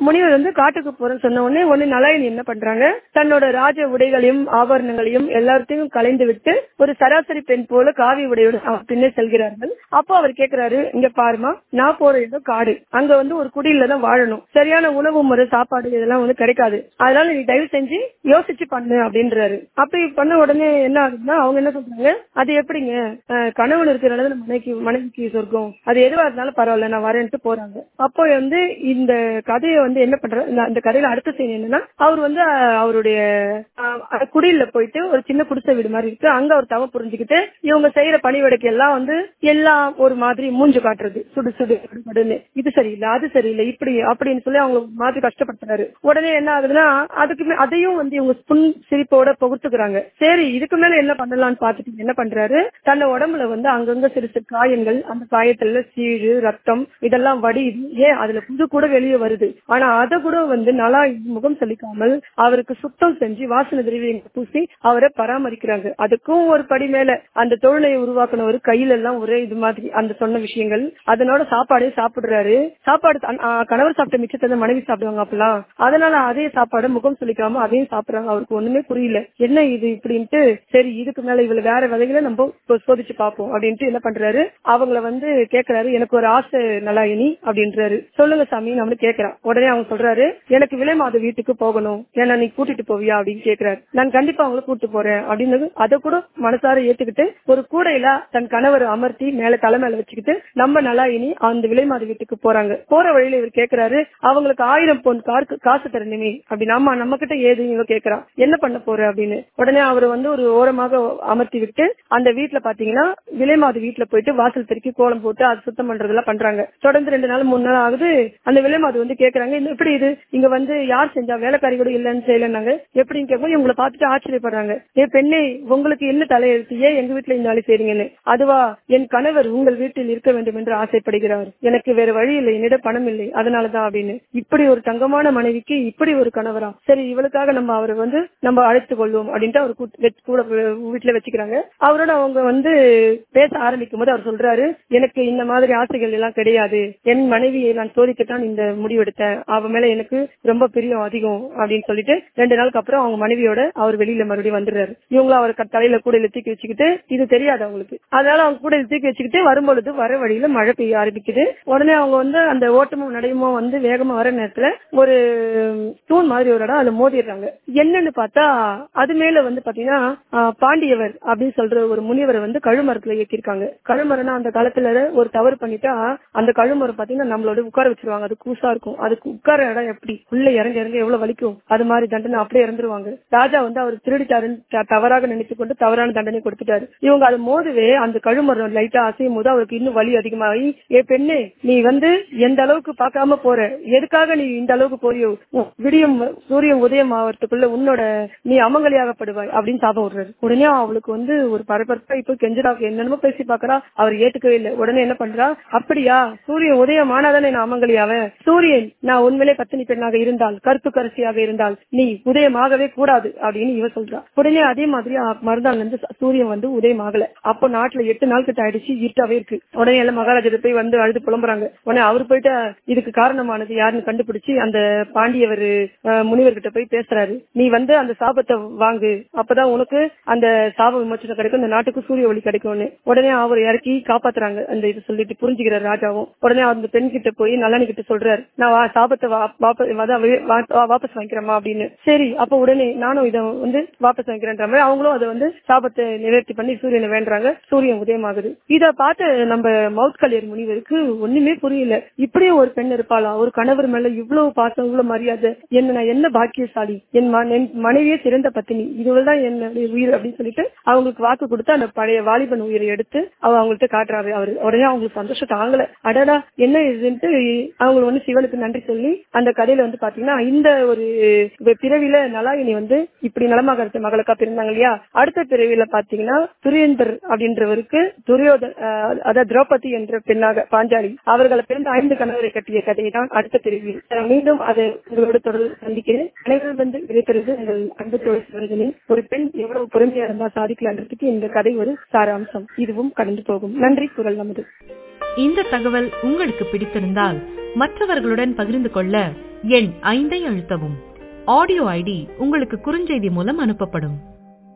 முனிவர் வந்து காட்டுக்கு போறேன்னு சொன்ன உடனே உடனே நலாயனி என்ன பண்றாங்க தன்னோட ராஜ உடைகளையும் ஆபரணங்களையும் எல்லாத்தையும் கலைந்து விட்டு ஒரு சராசரி பெண் போல காவி உடையோடு அவர் பின்னே செல்கிறார்கள் அப்போ அவர் கேக்குறாரு இங்க பாருமா நான் போற இடம் காடு அங்க வந்து ஒரு குடியில தான் வாழணும் சரியான உணவு முறை சாப்பாடு இதெல்லாம் வந்து கிடைக்காது அதனால நீ தயவு செஞ்சு யோசிச்சு பண்ணு அப்படின்றாரு அப்படி பண்ண உடனே என்ன ஆகுதுன்னா அவங்க என்ன சொல்றாங்க அது எப்படிங்க அஹ் கணவன் இருக்கிறனால நம்ம மனைவிக்கு மனைவிக்கு சொர்க்கம் அது எதுவா இருந்தாலும் பரவாயில்ல நான் வரேன்ட்டு போறாங்க அப்போ வந்து இந்த கதையை வந்து என்ன பண்ற இந்த- அந்த கதையில அடுத்த சீன் என்னன்னா அவர் வந்து அஹ், அவருடைய அஹ், குடியில போயிட்டு ஒரு சின்ன குடிசை வீடு மாதிரி இருக்கு அங்க அவர் தவ புரிஞ்சுக்கிட்டு இவங்க செய்யற பணிவிடைக்கு எல்லாம் வந்து எல்லாம் ஒரு மாதிரி மூஞ்சு காட்டுறது சுடு சுடு சுடு சுடுன்னு இது சரியில்லை அது சரியில்லை இப்படி அப்படின்னு சொல்லி அவங்க ஒரு மாதிரி கஷ்டப்படுத்துறாரு உடனே என்ன ஆகுதுன்னா அதுக்குமே அதையும் வந்து இவங்க புன் சிரிப்போட புகுத்துக்கிறாங்க சரி இதுக்கு மேல என்ன பண்ணலாம்னு பாத்துட்டு என்ன பண்றாரு தன்னை உடம்புல வந்து அங்கங்க சிறு சிறு காயங்கள் அந்த காயத்துல சீழு ரத்தம் இதெல்லாம் வடியுது ஏன் அதுல புது கூட வெளியே வருது ஆனா அதை கூட வந்து நல்லா முகம் செலுத்தாமல் அவருக்கு சுத்தம் செஞ்சு வாசனை திரவியங்கள் பூசி அவரை பராமரிக்கிறாங்க அதுக்கும் ஒரு படி மேல அந்த தொழிலை உருவாக்குனவர் கையில எல்லாம் ஒரே இது மாதிரி அந்த சொன்ன விஷயங்கள் அதனோட சாப்பாடே சாப்பிடுறாரு சாப்பாடு தன்- ஆ, கணவர் சாப்பிட்ட மிச்சத்தை தான் மனைவி சாப்பிடுவாங்க அப்பெல்லாம் அதனால அதே சாப்பாடு முகம் சொல்லிக்காம அதையும் சாப்பிடுறாங்க அவருக்கு ஒண்ணுமே புரியல என்ன இது இப்படின்ட்டு சரி இதுக்கு மேல இவ்வளவு வேற வகைகளை நம்ம இப்போ சோதிச்சு பார்ப்போம் அப்படின்ட்டு என்ன பண்றாரு அவங்கள வந்து கேக்குறாரு எனக்கு ஒரு ஆசை நலாயினி அப்படின்றாரு சொல்லுங்க சாமி நம்மளு கேக்குறான் உடனே அவங்க சொல்றாரு எனக்கு விலை மாத வீட்டுக்கு போகணும் ஏன்னா நீ கூட்டிட்டு போவியா அப்படின்னு கேக்குறாரு நான் கண்டிப்பா அவங்கள கூட்டிட்டு போறேன் அப்படின்னு அதை கூட மனசார ஏத்துக்கிட்டு ஒரு கூடையில தன் கணவர் அமர்த்தி மேல தலை மேல வச்சுக்கிட்டு நம்ம நலாயினி அந்த விலை மாத வீட்டுக்கு போறாங்க போற வழியில இவர் கேக்குறாரு அவங்களுக்கு ஆயிரம் பொன் காருக்கு காசு தரணுமே அப்படின்னு ஆமா நம்ம கிட்ட ஏது இவ கேக்குறா என்ன பண்ண போற அப்படின்னு உடனே அவர் வந்து ஒரு ஓரமாக அமர்த்தி விட்டு அந்த வீட்டுல பாத்தீங்கன்னா விலை மாத வீட்டுல போயிட்டு வாசல் பெருக்கி கோலம் போட்டு அது சுத்தம் பண்றதெல்லாம் பண்றாங்க தொடர்ந்து ரெண்டு நாள் மூணு நாள் ஆகுது அந்த விலை மாது வந்து கேக்குறாங்க "இது எப்படி இது இங்க வந்து யார் செஞ்சா வேலைக்காரி கூட இல்லன்னு செய்யலன்னாங்க எப்படின்னு கேட்கும் இவங்களை பார்த்துட்டு ஆச்சரியப்படுறாங்க ஏ பெண்ணே உங்களுக்கு என்ன தலையெழுத்து ஏன் எங்க வீட்டுல இந்த வேலை செய்றீங்கன்னு அதுவா என் கணவர் உங்கள் வீட்டில் இருக்க வேண்டும் என்று ஆசைப்படுகிறார் எனக்கு வேற வழி இல்லை என்னிடம் பணம் இல்லை அதனாலதான் அப்படின்னு இப்படி ஒரு தங்கமான மனைவிக்கு இப்படி ஒரு கணவரா சரி இவளுக்காக நம்ம அவரை வந்து நம்ம அழைத்துக் கொள்வோம் அப்படின்ட்டு அவர் கூட்- வெச்- கூட வீட்டுல வச்சுக்கிறாங்க அவரோட அவங்க வந்து பேச ஆரம்பிக்கும் போது அவர் சொல்றாரு எனக்கு இந்த மாதிரி ஆசைகள் எல்லாம் கிடையாது என் மனைவியை நான் சோதிக்கத்தான் இந்த முடிவெடுத்தேன் அவ மேல எனக்கு ரொம்ப பிரியம் அதிகம் அப்படின்னு சொல்லிட்டு ரெண்டு நாளுக்கு அப்புறம் அவங்க மனைவியோட அவர் வெளியில மறுபடியும் வந்துடுறாரு இவங்களும் அவர் க- தலையில கூடையில தூக்கி வச்சுக்கிட்டு இது தெரியாது அவங்களுக்கு அதனால அவங்க கூடையில தூக்கி வச்சுக்கிட்டு வரும்பொழுது வர வழியில மழை பெய்ய ஆரம்பிக்குது உடனே அவங்க வந்து அந்த ஓட்டமும் நடையுமும் வந்து வேகமா வர நேரத்துல ஒரு தூண் மாதிரி ஒரு இடம் அதுல மோதிடுறாங்க என்னன்னு பார்த்தா அது மேல வந்து பாத்தீங்கன்னா ஆஹ், பாண்டியவர் அப்படின்னு சொல்ற ஒரு முனிவரை வந்து கழுமரத்துல இயக்கியிருக்காங்க கழுமரம்னா அந்த காலத்துல ஒரு தவறு பண்ணிட்டா அந்த கழுமரம் பாத்தீங்கன்னா நம்மளோட உட்கார வச்சிருவாங்க அது கூசா இருக்கும் அதுக்கு உட்கார இடம் எப்படி உள்ள இறங்க இறங்க எவ்வளவு வலிக்கும் அது மாதிரி தண்டனை அப்படியே இறந்துருவாங்க ராஜா வந்து அவர் திருடிட்டாருன்னு த- தவறாக நினைச்சு கொண்டு தவறான தண்டனை கொடுத்துட்டாரு இவங்க அது மோதுவே அந்த கழுமரம் லைட்டா அசையும் போது அவருக்கு இன்னும் வலி அதிகமாகி ஏ பெண்ணே நீ வந்து எந்த அளவுக்கு பார்க்காம போற எதுக்காக நீ இந்த அளவுக்கு போறியோ உன் விடியும் சூரியன் உதயம் ஆவறதுக்குள்ள உன்னோட நீ அமங்கலியாகப்படுவாய் அப்படின்னு சாபம் விடுறாரு உடனே அவளுக்கு வந்து ஒரு பரபரப்பா இப்ப கெஞ்சடாக்கு என்னென்னமோ பேசி பாக்குறா அவர் ஏத்துக்கவே இல்லை உடனே என்ன பண்றா அப்படியா சூரியன் உதயம் ஆனாதானே நான் அமங்கலியாவேன் சூரியன் நான் உண்மையிலே பத்தினி பெண்ணாக இருந்தால் கருப்பு கரசியாக இருந்தால் நீ உதயமாகவே கூடாது அப்படின்னு இவ சொல்றா உடனே அதே மாதிரி அ- மறுநாள் வந்து ச- சூரியன் வந்து உதயம் ஆகல அப்போ நாட்டுல எட்டு நாள் கிட்ட ஆயிடுச்சு இருட்டாவே இருக்கு உடனே எல்லாம் மகாராஜா போய் வந்து அழுது புலம்புறாங்க உடனே அவர் போயிட்டு இதுக்கு காரணமானது யாருன்னு கண்டுபிடிச்சு அந்த பாண்டியவர் முனிவர்கிட்ட போய் பேசுறாரு நீ வந்து அந்த சாபத்தை வாங்கு அப்பதான் உனக்கு அந்த சாப விமோச்சனம் கிடைக்கும் இந்த நாட்டுக்கு சூரிய ஒளி கிடைக்கும்னு உடனே அவர் இறக்கி காப்பாத்துறாங்க அந்த இது சொல்லிட்டு புரிஞ்சுக்கிறார் ராஜாவும் உடனே அந்த பெண் கிட்ட போய் நல்லானி கிட்ட சொல்றாரு நான் வா- சாபத்தை வா- வாப- அதான் வே- வா- வா- வாபஸ் வாங்கிக்கிறேம்மா அப்படின்னு சரி அப்ப உடனே நானும் இதை வந்து வாபஸ் வாங்கிக்கிறேன்ற மாதிரி அவங்களும் அதை வந்து சாபத்தை நிவர்த்தி பண்ணி சூரியனை வேண்டுறாங்க சூரியன் உதயமாகுது இத பார்த்து நம்ம மவுத் கலியர் முனிவருக்கு ஒண்ணுமே புரியல இப்படியே ஒரு பெண் இருப்பாளா ஒரு கணவர் மேல இவ்வளவு பாசம் இவ்வளவு மரியாதை என்ன நான் என்ன பாக்கியசாலி என் ம- என் மனைவியே சிறந்த பத்தினி இதுவள்தான் என்னுடைய உயிர் அப்படின்னு சொல்லிட்டு அவங்களுக்கு வாக்கு கொடுத்து அந்த பழைய வாலிபன் உயிரை எடுத்து அவ அவங்கள்ட்ட காட்டுறாரு அவரு உடனே அவங்களுக்கு சந்தோஷம் தாங்கல அடடா என்ன இதுன்ட்டு அவங்க வந்து சிவனுக்கு நன்றி சொல்லி அந்த கதையில வந்து பாத்தீங்கன்னா இந்த ஒரு பிறவில நலாயினி வந்து இப்படி நலமாக இருக்க மகளுக்கா பிறந்தாங்க இல்லையா அடுத்த பிறவில பாத்தீங்கன்னா துரியந்தர் அப்படின்றவருக்கு துரியோத அஹ், அதாவது திரௌபதி என்ற பெண்ணாக பாஞ்சாலி அவர்களை பிறந்த ஐந்து கணவரை கட்டிய கதை தான் அடுத்த பிரிவில் நான் மீண்டும் அதை உங்களோட தொடர்ந்து சந்திக்கிறேன் அனைவரும் வந்து விடைபெறுவது உங்கள் அன்பு தோழி சிவரஞ்சனி ஒரு பெண் எவ்வளவு பொறுமையா இருந்தா சாதிக்கலான்றதுக்கு இந்த கதை ஒரு சாராம்சம் இதுவும் கடந்து போகும் நன்றி குரல் நமது இந்த தகவல் உங்களுக்கு பிடித்திருந்தால் மற்றவர்களுடன் பகிர்ந்து கொள்ள எண் ஐந்தை அழுத்தவும் ஆடியோ ஐடி உங்களுக்கு குறுஞ்செய்தி மூலம் அனுப்பப்படும்